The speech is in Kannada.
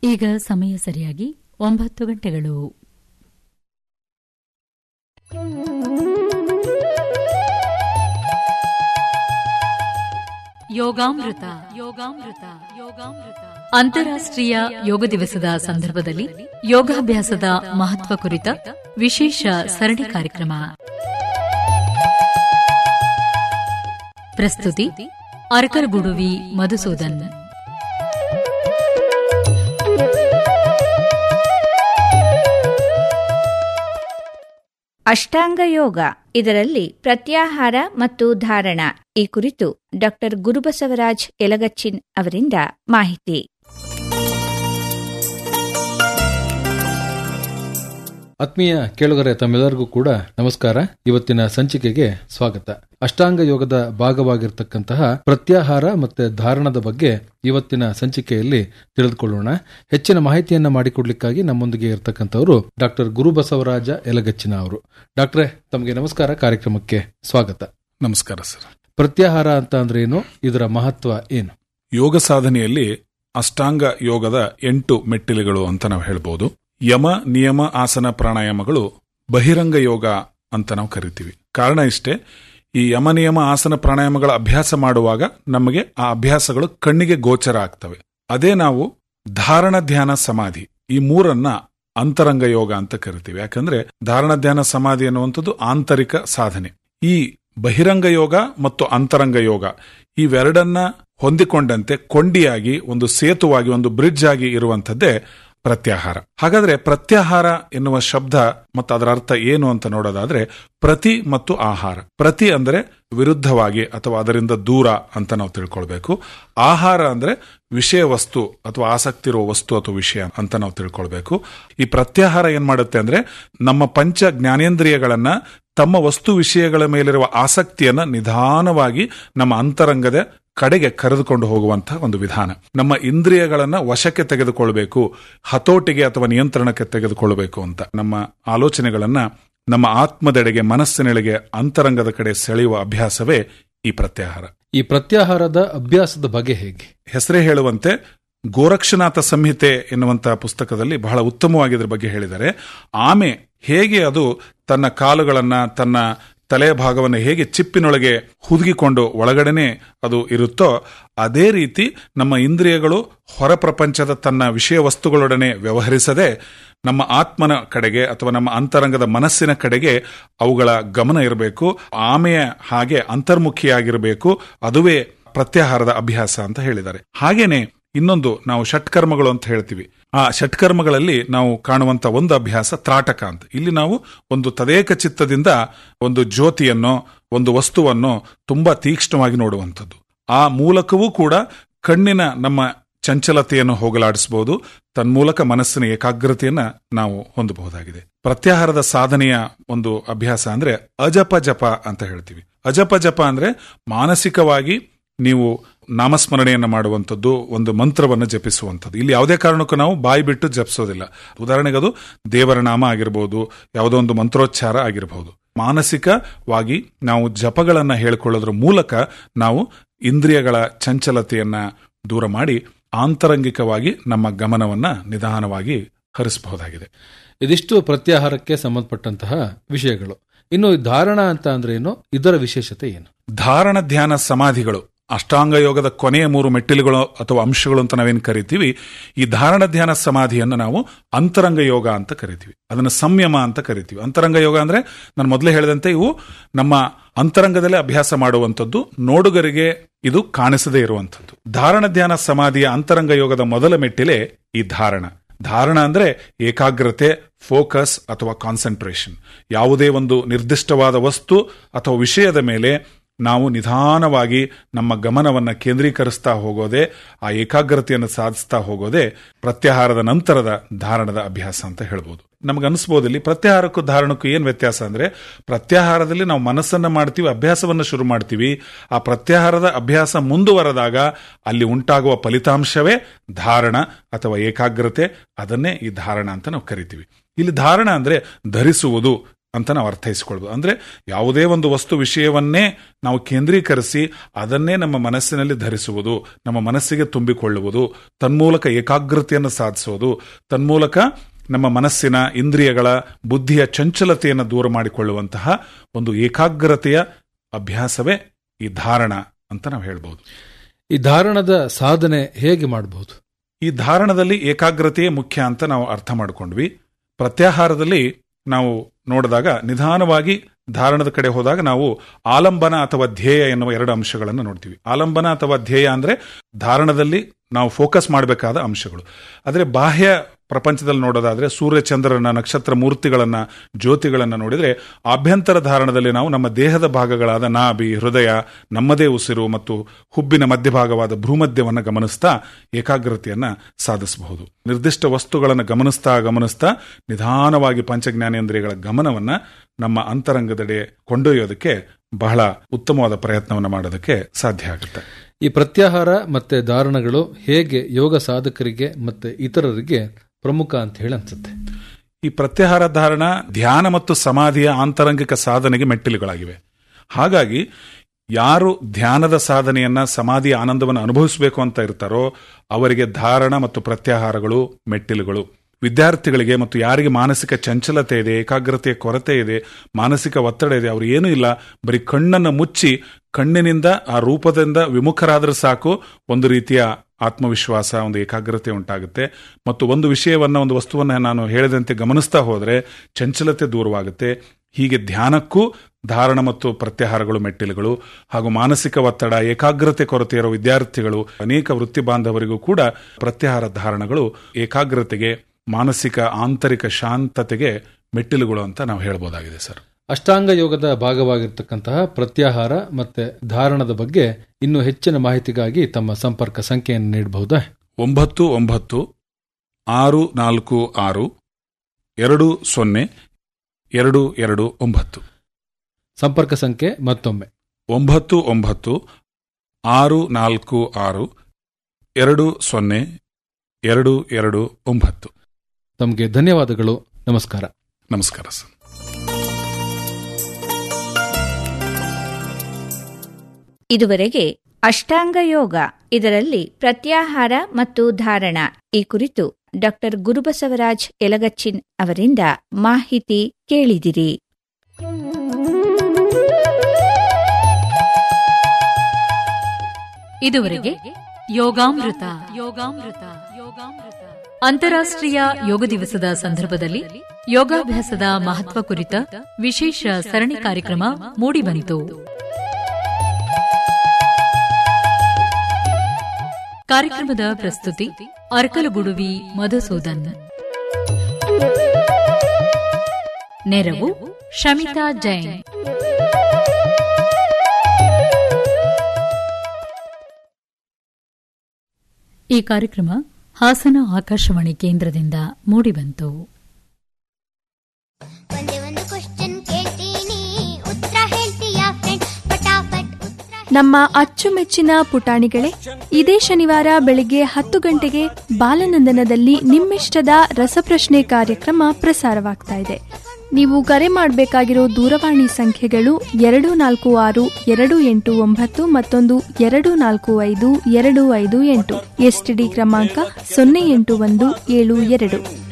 ಈಗ ಸಮಯ ಸರಿಯಾಗಿ ಒಂಬತ್ತು ಗಂಟೆಗಳು ಯೋಗಾಮೃತ ಯೋಗಾಮೃತ ಯೋಗಾಮೃತ ಅಂತಾರಾಷ್ಟ್ರೀಯ ಯೋಗ ದಿವಸದ ಸಂದರ್ಭದಲ್ಲಿ ಯೋಗಾಭ್ಯಾಸದ ಮಹತ್ವ ಕುರಿತ ವಿಶೇಷ ಸರಣಿ ಕಾರ್ಯಕ್ರಮ ಪ್ರಸ್ತುತಿ ಅರ್ಕರ್ಗುಡುವಿ ಮಧುಸೂದನ್ ಅಷ್ಟಾಂಗ ಯೋಗ ಇದರಲ್ಲಿ ಪ್ರತ್ಯಾಹಾರ ಮತ್ತು ಧಾರಣ ಈ ಕುರಿತು ಡಾಕ್ಟರ್ ಗುರುಬಸವರಾಜ್ ಯಲಗಚ್ಚಿನ್ ಅವರಿಂದ ಮಾಹಿತಿ ಆತ್ಮೀಯ ಕೇಳುಗರೆ ತಮ್ಮೆಲ್ಲರಿಗೂ ಕೂಡ ನಮಸ್ಕಾರ ಇವತ್ತಿನ ಸಂಚಿಕೆಗೆ ಸ್ವಾಗತ ಅಷ್ಟಾಂಗ ಯೋಗದ ಭಾಗವಾಗಿರ್ತಕ್ಕಂತಹ ಪ್ರತ್ಯಾಹಾರ ಮತ್ತೆ ಧಾರಣದ ಬಗ್ಗೆ ಇವತ್ತಿನ ಸಂಚಿಕೆಯಲ್ಲಿ ತಿಳಿದುಕೊಳ್ಳೋಣ ಹೆಚ್ಚಿನ ಮಾಹಿತಿಯನ್ನ ಮಾಡಿಕೊಡ್ಲಿಕ್ಕಾಗಿ ನಮ್ಮೊಂದಿಗೆ ಇರತಕ್ಕಂಥವರು ಡಾಕ್ಟರ್ ಗುರುಬಸವರಾಜ ಯಲಗಚ್ಚಿನ ಅವರು ಡಾಕ್ಟ್ರೇ ತಮಗೆ ನಮಸ್ಕಾರ ಕಾರ್ಯಕ್ರಮಕ್ಕೆ ಸ್ವಾಗತ ನಮಸ್ಕಾರ ಸರ್ ಪ್ರತ್ಯಾಹಾರ ಅಂತ ಅಂದ್ರೆ ಏನು ಇದರ ಮಹತ್ವ ಏನು ಯೋಗ ಸಾಧನೆಯಲ್ಲಿ ಅಷ್ಟಾಂಗ ಯೋಗದ ಎಂಟು ಮೆಟ್ಟಿಲುಗಳು ಅಂತ ನಾವು ಹೇಳ್ಬೋದು ಯಮ ನಿಯಮ ಆಸನ ಪ್ರಾಣಾಯಾಮಗಳು ಬಹಿರಂಗ ಯೋಗ ಅಂತ ನಾವು ಕರಿತೀವಿ ಕಾರಣ ಇಷ್ಟೇ ಈ ಯಮ ನಿಯಮ ಆಸನ ಪ್ರಾಣಾಯಾಮಗಳ ಅಭ್ಯಾಸ ಮಾಡುವಾಗ ನಮಗೆ ಆ ಅಭ್ಯಾಸಗಳು ಕಣ್ಣಿಗೆ ಗೋಚರ ಆಗ್ತವೆ ಅದೇ ನಾವು ಧಾರಣ ಧ್ಯಾನ ಸಮಾಧಿ ಈ ಮೂರನ್ನ ಅಂತರಂಗ ಯೋಗ ಅಂತ ಕರಿತೀವಿ ಯಾಕಂದ್ರೆ ಧಾರಣ ಧ್ಯಾನ ಸಮಾಧಿ ಅನ್ನುವಂಥದ್ದು ಆಂತರಿಕ ಸಾಧನೆ ಈ ಬಹಿರಂಗ ಯೋಗ ಮತ್ತು ಅಂತರಂಗ ಯೋಗ ಇವೆರಡನ್ನ ಹೊಂದಿಕೊಂಡಂತೆ ಕೊಂಡಿಯಾಗಿ ಒಂದು ಸೇತುವಾಗಿ ಒಂದು ಬ್ರಿಡ್ಜ್ ಆಗಿ ಇರುವಂತದ್ದೇ ಪ್ರತ್ಯಾಹಾರ ಹಾಗಾದ್ರೆ ಪ್ರತ್ಯಾಹಾರ ಎನ್ನುವ ಶಬ್ದ ಮತ್ತು ಅದರ ಅರ್ಥ ಏನು ಅಂತ ನೋಡೋದಾದ್ರೆ ಪ್ರತಿ ಮತ್ತು ಆಹಾರ ಪ್ರತಿ ಅಂದ್ರೆ ವಿರುದ್ಧವಾಗಿ ಅಥವಾ ಅದರಿಂದ ದೂರ ಅಂತ ನಾವು ತಿಳ್ಕೊಳ್ಬೇಕು ಆಹಾರ ಅಂದ್ರೆ ವಿಷಯ ವಸ್ತು ಅಥವಾ ಆಸಕ್ತಿ ಇರುವ ವಸ್ತು ಅಥವಾ ವಿಷಯ ಅಂತ ನಾವು ತಿಳ್ಕೊಳ್ಬೇಕು ಈ ಪ್ರತ್ಯಾಹಾರ ಏನ್ ಮಾಡುತ್ತೆ ಅಂದ್ರೆ ನಮ್ಮ ಪಂಚ ಜ್ಞಾನೇಂದ್ರಿಯಗಳನ್ನ ತಮ್ಮ ವಸ್ತು ವಿಷಯಗಳ ಮೇಲಿರುವ ಆಸಕ್ತಿಯನ್ನ ನಿಧಾನವಾಗಿ ನಮ್ಮ ಅಂತರಂಗದ ಕಡೆಗೆ ಕರೆದುಕೊಂಡು ಹೋಗುವಂತಹ ಒಂದು ವಿಧಾನ ನಮ್ಮ ಇಂದ್ರಿಯಗಳನ್ನ ವಶಕ್ಕೆ ತೆಗೆದುಕೊಳ್ಬೇಕು ಹತೋಟಿಗೆ ಅಥವಾ ನಿಯಂತ್ರಣಕ್ಕೆ ತೆಗೆದುಕೊಳ್ಬೇಕು ಅಂತ ನಮ್ಮ ಆಲೋಚನೆಗಳನ್ನ ನಮ್ಮ ಆತ್ಮದೆಡೆಗೆ ಮನಸ್ಸಿನೆಡೆಗೆ ಅಂತರಂಗದ ಕಡೆ ಸೆಳೆಯುವ ಅಭ್ಯಾಸವೇ ಈ ಪ್ರತ್ಯಾಹಾರ ಈ ಪ್ರತ್ಯಾಹಾರದ ಅಭ್ಯಾಸದ ಬಗ್ಗೆ ಹೇಗೆ ಹೆಸರೇ ಹೇಳುವಂತೆ ಗೋರಕ್ಷನಾಥ ಸಂಹಿತೆ ಎನ್ನುವಂತಹ ಪುಸ್ತಕದಲ್ಲಿ ಬಹಳ ಉತ್ತಮವಾಗಿ ಇದ್ರ ಬಗ್ಗೆ ಹೇಳಿದ್ದಾರೆ ಆಮೆ ಹೇಗೆ ಅದು ತನ್ನ ಕಾಲುಗಳನ್ನ ತನ್ನ ತಲೆಯ ಭಾಗವನ್ನು ಹೇಗೆ ಚಿಪ್ಪಿನೊಳಗೆ ಹುದುಗಿಕೊಂಡು ಒಳಗಡೆನೆ ಅದು ಇರುತ್ತೋ ಅದೇ ರೀತಿ ನಮ್ಮ ಇಂದ್ರಿಯಗಳು ಹೊರ ಪ್ರಪಂಚದ ತನ್ನ ವಿಷಯ ವಸ್ತುಗಳೊಡನೆ ವ್ಯವಹರಿಸದೆ ನಮ್ಮ ಆತ್ಮನ ಕಡೆಗೆ ಅಥವಾ ನಮ್ಮ ಅಂತರಂಗದ ಮನಸ್ಸಿನ ಕಡೆಗೆ ಅವುಗಳ ಗಮನ ಇರಬೇಕು ಆಮೆಯ ಹಾಗೆ ಅಂತರ್ಮುಖಿಯಾಗಿರಬೇಕು ಅದುವೇ ಪ್ರತ್ಯಾಹಾರದ ಅಭ್ಯಾಸ ಅಂತ ಹೇಳಿದ್ದಾರೆ ಹಾಗೇನೆ ಇನ್ನೊಂದು ನಾವು ಷಟ್ಕರ್ಮಗಳು ಅಂತ ಹೇಳ್ತೀವಿ ಆ ಷಟ್ಕರ್ಮಗಳಲ್ಲಿ ನಾವು ಕಾಣುವಂತ ಒಂದು ಅಭ್ಯಾಸ ತ್ರಾಟಕ ಅಂತ ಇಲ್ಲಿ ನಾವು ಒಂದು ತದೇಕ ಚಿತ್ತದಿಂದ ಒಂದು ಜ್ಯೋತಿಯನ್ನು ಒಂದು ವಸ್ತುವನ್ನು ತುಂಬಾ ತೀಕ್ಷ್ಣವಾಗಿ ನೋಡುವಂಥದ್ದು ಆ ಮೂಲಕವೂ ಕೂಡ ಕಣ್ಣಿನ ನಮ್ಮ ಚಂಚಲತೆಯನ್ನು ಹೋಗಲಾಡಿಸಬಹುದು ತನ್ಮೂಲಕ ಮನಸ್ಸಿನ ಏಕಾಗ್ರತೆಯನ್ನ ನಾವು ಹೊಂದಬಹುದಾಗಿದೆ ಪ್ರತ್ಯಾಹಾರದ ಸಾಧನೆಯ ಒಂದು ಅಭ್ಯಾಸ ಅಂದ್ರೆ ಅಜಪ ಜಪ ಅಂತ ಹೇಳ್ತೀವಿ ಅಜಪ ಜಪ ಅಂದ್ರೆ ಮಾನಸಿಕವಾಗಿ ನೀವು ನಾಮಸ್ಮರಣೆಯನ್ನು ಮಾಡುವಂಥದ್ದು ಒಂದು ಮಂತ್ರವನ್ನು ಜಪಿಸುವಂಥದ್ದು ಇಲ್ಲಿ ಯಾವುದೇ ಕಾರಣಕ್ಕೂ ನಾವು ಬಾಯಿ ಬಿಟ್ಟು ಜಪಿಸೋದಿಲ್ಲ ಉದಾಹರಣೆಗೆ ಅದು ದೇವರ ನಾಮ ಆಗಿರಬಹುದು ಯಾವುದೋ ಒಂದು ಮಂತ್ರೋಚ್ಚಾರ ಆಗಿರಬಹುದು ಮಾನಸಿಕವಾಗಿ ನಾವು ಜಪಗಳನ್ನ ಹೇಳಿಕೊಳ್ಳೋದ್ರ ಮೂಲಕ ನಾವು ಇಂದ್ರಿಯಗಳ ಚಂಚಲತೆಯನ್ನ ದೂರ ಮಾಡಿ ಆಂತರಂಗಿಕವಾಗಿ ನಮ್ಮ ಗಮನವನ್ನ ನಿಧಾನವಾಗಿ ಹರಿಸಬಹುದಾಗಿದೆ ಇದಿಷ್ಟು ಪ್ರತ್ಯಾಹಾರಕ್ಕೆ ಸಂಬಂಧಪಟ್ಟಂತಹ ವಿಷಯಗಳು ಇನ್ನು ಧಾರಣ ಅಂತ ಅಂದ್ರೆ ಏನು ಇದರ ವಿಶೇಷತೆ ಏನು ಧಾರಣ ಧ್ಯಾನ ಸಮಾಧಿಗಳು ಅಷ್ಟಾಂಗ ಯೋಗದ ಕೊನೆಯ ಮೂರು ಮೆಟ್ಟಿಲುಗಳು ಅಥವಾ ಅಂಶಗಳು ಅಂತ ನಾವೇನು ಕರಿತೀವಿ ಈ ಧಾರಣ ಧ್ಯಾನ ಸಮಾಧಿಯನ್ನು ನಾವು ಅಂತರಂಗ ಯೋಗ ಅಂತ ಕರಿತೀವಿ ಅದನ್ನು ಸಂಯಮ ಅಂತ ಕರಿತೀವಿ ಅಂತರಂಗ ಯೋಗ ಅಂದ್ರೆ ನಾನು ಮೊದಲೇ ಹೇಳಿದಂತೆ ಇವು ನಮ್ಮ ಅಂತರಂಗದಲ್ಲೇ ಅಭ್ಯಾಸ ಮಾಡುವಂಥದ್ದು ನೋಡುಗರಿಗೆ ಇದು ಕಾಣಿಸದೇ ಇರುವಂಥದ್ದು ಧಾರಣ ಧ್ಯಾನ ಸಮಾಧಿಯ ಅಂತರಂಗ ಯೋಗದ ಮೊದಲ ಮೆಟ್ಟಿಲೆ ಈ ಧಾರಣ ಧಾರಣ ಅಂದ್ರೆ ಏಕಾಗ್ರತೆ ಫೋಕಸ್ ಅಥವಾ ಕಾನ್ಸಂಟ್ರೇಷನ್ ಯಾವುದೇ ಒಂದು ನಿರ್ದಿಷ್ಟವಾದ ವಸ್ತು ಅಥವಾ ವಿಷಯದ ಮೇಲೆ ನಾವು ನಿಧಾನವಾಗಿ ನಮ್ಮ ಗಮನವನ್ನ ಕೇಂದ್ರೀಕರಿಸ್ತಾ ಹೋಗೋದೇ ಆ ಏಕಾಗ್ರತೆಯನ್ನು ಸಾಧಿಸ್ತಾ ಹೋಗೋದೇ ಪ್ರತ್ಯಾಹಾರದ ನಂತರದ ಧಾರಣದ ಅಭ್ಯಾಸ ಅಂತ ಹೇಳ್ಬೋದು ನಮ್ಗೆ ಅನಿಸ್ಬೋದು ಇಲ್ಲಿ ಪ್ರತ್ಯಾಹಾರಕ್ಕೂ ಧಾರಣಕ್ಕೂ ಏನ್ ವ್ಯತ್ಯಾಸ ಅಂದ್ರೆ ಪ್ರತ್ಯಾಹಾರದಲ್ಲಿ ನಾವು ಮನಸ್ಸನ್ನ ಮಾಡ್ತೀವಿ ಅಭ್ಯಾಸವನ್ನು ಶುರು ಮಾಡ್ತೀವಿ ಆ ಪ್ರತ್ಯಾಹಾರದ ಅಭ್ಯಾಸ ಮುಂದುವರೆದಾಗ ಅಲ್ಲಿ ಉಂಟಾಗುವ ಫಲಿತಾಂಶವೇ ಧಾರಣ ಅಥವಾ ಏಕಾಗ್ರತೆ ಅದನ್ನೇ ಈ ಧಾರಣ ಅಂತ ನಾವು ಕರಿತೀವಿ ಇಲ್ಲಿ ಧಾರಣ ಅಂದ್ರೆ ಧರಿಸುವುದು ಅಂತ ನಾವು ಅರ್ಥೈಸಿಕೊಳ್ಬೋದು ಅಂದ್ರೆ ಯಾವುದೇ ಒಂದು ವಸ್ತು ವಿಷಯವನ್ನೇ ನಾವು ಕೇಂದ್ರೀಕರಿಸಿ ಅದನ್ನೇ ನಮ್ಮ ಮನಸ್ಸಿನಲ್ಲಿ ಧರಿಸುವುದು ನಮ್ಮ ಮನಸ್ಸಿಗೆ ತುಂಬಿಕೊಳ್ಳುವುದು ತನ್ಮೂಲಕ ಏಕಾಗ್ರತೆಯನ್ನು ಸಾಧಿಸುವುದು ತನ್ಮೂಲಕ ನಮ್ಮ ಮನಸ್ಸಿನ ಇಂದ್ರಿಯಗಳ ಬುದ್ಧಿಯ ಚಂಚಲತೆಯನ್ನು ದೂರ ಮಾಡಿಕೊಳ್ಳುವಂತಹ ಒಂದು ಏಕಾಗ್ರತೆಯ ಅಭ್ಯಾಸವೇ ಈ ಧಾರಣ ಅಂತ ನಾವು ಹೇಳ್ಬೋದು ಈ ಧಾರಣದ ಸಾಧನೆ ಹೇಗೆ ಮಾಡಬಹುದು ಈ ಧಾರಣದಲ್ಲಿ ಏಕಾಗ್ರತೆಯೇ ಮುಖ್ಯ ಅಂತ ನಾವು ಅರ್ಥ ಮಾಡಿಕೊಂಡ್ವಿ ಪ್ರತ್ಯಾಹಾರದಲ್ಲಿ ನಾವು ನೋಡಿದಾಗ ನಿಧಾನವಾಗಿ ಧಾರಣದ ಕಡೆ ಹೋದಾಗ ನಾವು ಆಲಂಬನ ಅಥವಾ ಧ್ಯೇಯ ಎನ್ನುವ ಎರಡು ಅಂಶಗಳನ್ನು ನೋಡ್ತೀವಿ ಆಲಂಬನ ಅಥವಾ ಧ್ಯೇಯ ಅಂದ್ರೆ ಧಾರಣದಲ್ಲಿ ನಾವು ಫೋಕಸ್ ಮಾಡಬೇಕಾದ ಅಂಶಗಳು ಆದರೆ ಬಾಹ್ಯ ಪ್ರಪಂಚದಲ್ಲಿ ನೋಡೋದಾದ್ರೆ ಸೂರ್ಯ ಚಂದ್ರನ ನಕ್ಷತ್ರ ಮೂರ್ತಿಗಳನ್ನ ಜ್ಯೋತಿಗಳನ್ನ ನೋಡಿದ್ರೆ ಆಭ್ಯಂತರ ಧಾರಣದಲ್ಲಿ ನಾವು ನಮ್ಮ ದೇಹದ ಭಾಗಗಳಾದ ನಾಭಿ ಹೃದಯ ನಮ್ಮದೇ ಉಸಿರು ಮತ್ತು ಹುಬ್ಬಿನ ಮಧ್ಯಭಾಗವಾದ ಭ್ರೂಮಧ್ಯವನ್ನು ಗಮನಿಸ್ತಾ ಏಕಾಗ್ರತೆಯನ್ನ ಸಾಧಿಸಬಹುದು ನಿರ್ದಿಷ್ಟ ವಸ್ತುಗಳನ್ನು ಗಮನಿಸ್ತಾ ಗಮನಿಸ್ತಾ ನಿಧಾನವಾಗಿ ಪಂಚಜ್ಞಾನೇಂದ್ರಿಯಗಳ ಗಮನವನ್ನ ನಮ್ಮ ಅಂತರಂಗದೆಡೆ ಕೊಂಡೊಯ್ಯೋದಕ್ಕೆ ಬಹಳ ಉತ್ತಮವಾದ ಪ್ರಯತ್ನವನ್ನು ಮಾಡೋದಕ್ಕೆ ಸಾಧ್ಯ ಆಗುತ್ತೆ ಈ ಪ್ರತ್ಯಾಹಾರ ಮತ್ತೆ ಧಾರಣಗಳು ಹೇಗೆ ಯೋಗ ಸಾಧಕರಿಗೆ ಮತ್ತೆ ಇತರರಿಗೆ ಪ್ರಮುಖ ಅಂತ ಹೇಳಿ ಅನ್ಸುತ್ತೆ ಈ ಪ್ರತ್ಯಾಹಾರ ಧಾರಣ ಧ್ಯಾನ ಮತ್ತು ಸಮಾಧಿಯ ಆಂತರಂಗಿಕ ಸಾಧನೆಗೆ ಮೆಟ್ಟಿಲುಗಳಾಗಿವೆ ಹಾಗಾಗಿ ಯಾರು ಧ್ಯಾನದ ಸಾಧನೆಯನ್ನ ಸಮಾಧಿಯ ಆನಂದವನ್ನು ಅನುಭವಿಸಬೇಕು ಅಂತ ಇರ್ತಾರೋ ಅವರಿಗೆ ಧಾರಣ ಮತ್ತು ಪ್ರತ್ಯಾಹಾರಗಳು ಮೆಟ್ಟಿಲುಗಳು ವಿದ್ಯಾರ್ಥಿಗಳಿಗೆ ಮತ್ತು ಯಾರಿಗೆ ಮಾನಸಿಕ ಚಂಚಲತೆ ಇದೆ ಏಕಾಗ್ರತೆಯ ಕೊರತೆ ಇದೆ ಮಾನಸಿಕ ಒತ್ತಡ ಇದೆ ಅವ್ರು ಏನೂ ಇಲ್ಲ ಬರೀ ಕಣ್ಣನ್ನು ಮುಚ್ಚಿ ಕಣ್ಣಿನಿಂದ ಆ ರೂಪದಿಂದ ವಿಮುಖರಾದ್ರೆ ಸಾಕು ಒಂದು ರೀತಿಯ ಆತ್ಮವಿಶ್ವಾಸ ಒಂದು ಏಕಾಗ್ರತೆ ಉಂಟಾಗುತ್ತೆ ಮತ್ತು ಒಂದು ವಿಷಯವನ್ನ ಒಂದು ವಸ್ತುವನ್ನ ನಾನು ಹೇಳಿದಂತೆ ಗಮನಿಸ್ತಾ ಹೋದ್ರೆ ಚಂಚಲತೆ ದೂರವಾಗುತ್ತೆ ಹೀಗೆ ಧ್ಯಾನಕ್ಕೂ ಧಾರಣ ಮತ್ತು ಪ್ರತ್ಯಾಹಾರಗಳು ಮೆಟ್ಟಿಲುಗಳು ಹಾಗೂ ಮಾನಸಿಕ ಒತ್ತಡ ಏಕಾಗ್ರತೆ ಕೊರತೆ ಇರೋ ವಿದ್ಯಾರ್ಥಿಗಳು ಅನೇಕ ವೃತ್ತಿ ಬಾಂಧವರಿಗೂ ಕೂಡ ಪ್ರತ್ಯಾಹಾರ ಧಾರಣಗಳು ಏಕಾಗ್ರತೆಗೆ ಮಾನಸಿಕ ಆಂತರಿಕ ಶಾಂತತೆಗೆ ಮೆಟ್ಟಿಲುಗಳು ಅಂತ ನಾವು ಹೇಳ್ಬೋದಾಗಿದೆ ಸರ್ ಅಷ್ಟಾಂಗ ಯೋಗದ ಭಾಗವಾಗಿರ್ತಕ್ಕಂತಹ ಪ್ರತ್ಯಾಹಾರ ಮತ್ತೆ ಧಾರಣದ ಬಗ್ಗೆ ಇನ್ನು ಹೆಚ್ಚಿನ ಮಾಹಿತಿಗಾಗಿ ತಮ್ಮ ಸಂಪರ್ಕ ಸಂಖ್ಯೆಯನ್ನು ನೀಡಬಹುದಾ ಒಂಬತ್ತು ಒಂಬತ್ತು ಆರು ನಾಲ್ಕು ಆರು ಎರಡು ಸೊನ್ನೆ ಎರಡು ಎರಡು ಒಂಬತ್ತು ಸಂಪರ್ಕ ಸಂಖ್ಯೆ ಮತ್ತೊಮ್ಮೆ ಒಂಬತ್ತು ಒಂಬತ್ತು ಆರು ನಾಲ್ಕು ಆರು ಎರಡು ಸೊನ್ನೆ ಎರಡು ಎರಡು ಒಂಬತ್ತು ತಮಗೆ ಧನ್ಯವಾದಗಳು ನಮಸ್ಕಾರ ನಮಸ್ಕಾರ ಸರ್ ಇದುವರೆಗೆ ಅಷ್ಟಾಂಗ ಯೋಗ ಇದರಲ್ಲಿ ಪ್ರತ್ಯಾಹಾರ ಮತ್ತು ಧಾರಣ ಈ ಕುರಿತು ಡಾಕ್ಟರ್ ಗುರುಬಸವರಾಜ್ ಯಲಗಚ್ಚಿನ್ ಅವರಿಂದ ಮಾಹಿತಿ ಕೇಳಿದಿರಿ ಇದುವರೆಗೆ ಯೋಗಾಮೃತ ಯೋಗಾಮೃತ ಯೋಗಾಮೃತ ಅಂತಾರಾಷ್ಟ್ರೀಯ ಯೋಗ ದಿವಸದ ಸಂದರ್ಭದಲ್ಲಿ ಯೋಗಾಭ್ಯಾಸದ ಮಹತ್ವ ಕುರಿತ ವಿಶೇಷ ಸರಣಿ ಕಾರ್ಯಕ್ರಮ ಮೂಡಿಬಂತು ಕಾರ್ಯಕ್ರಮದ ಪ್ರಸ್ತುತಿ ಅರ್ಕಲಗುಡುವಿ ಮಧುಸೂದನ್ ನೆರವು ಶಮಿತಾ ಜೈನ್ ಈ ಕಾರ್ಯಕ್ರಮ ಹಾಸನ ಆಕಾಶವಾಣಿ ಕೇಂದ್ರದಿಂದ ಮೂಡಿಬಂತು ಒಂದೇ ಒಂದು ಕ್ವಶನ್ ಕೇಳ್ತೀನಿ ಉತ್ತರ ಹೇಳ್ತೀಯಾ ಫ್ರೆಂಡ್ ಪಟಾಪಟ್ ಉತ್ತರ ನಮ್ಮ ಅಚ್ಚುಮೆಚ್ಚಿನ ಪುಟಾಣಿಗಳೇ ಇದೇ ಶನಿವಾರ ಬೆಳಿಗ್ಗೆ ಹತ್ತು ಗಂಟೆಗೆ ಬಾಲನಂದನದಲ್ಲಿ ನಿಮ್ಮಿಷ್ಟದ ರಸಪ್ರಶ್ನೆ ಕಾರ್ಯಕ್ರಮ ಪ್ರಸಾರವಾಗ್ತಾ ಇದೆ ನೀವು ಕರೆ ಮಾಡಬೇಕಾಗಿರೋ ದೂರವಾಣಿ ಸಂಖ್ಯೆಗಳು ಎರಡು ನಾಲ್ಕು ಆರು ಎರಡು ಎಂಟು ಒಂಬತ್ತು ಮತ್ತೊಂದು ಎರಡು ನಾಲ್ಕು ಐದು ಎರಡು ಐದು ಎಂಟು ಎಸ್ಟಿಡಿ ಕ್ರಮಾಂಕ ಸೊನ್ನೆ ಎಂಟು ಒಂದು ಏಳು ಎರಡು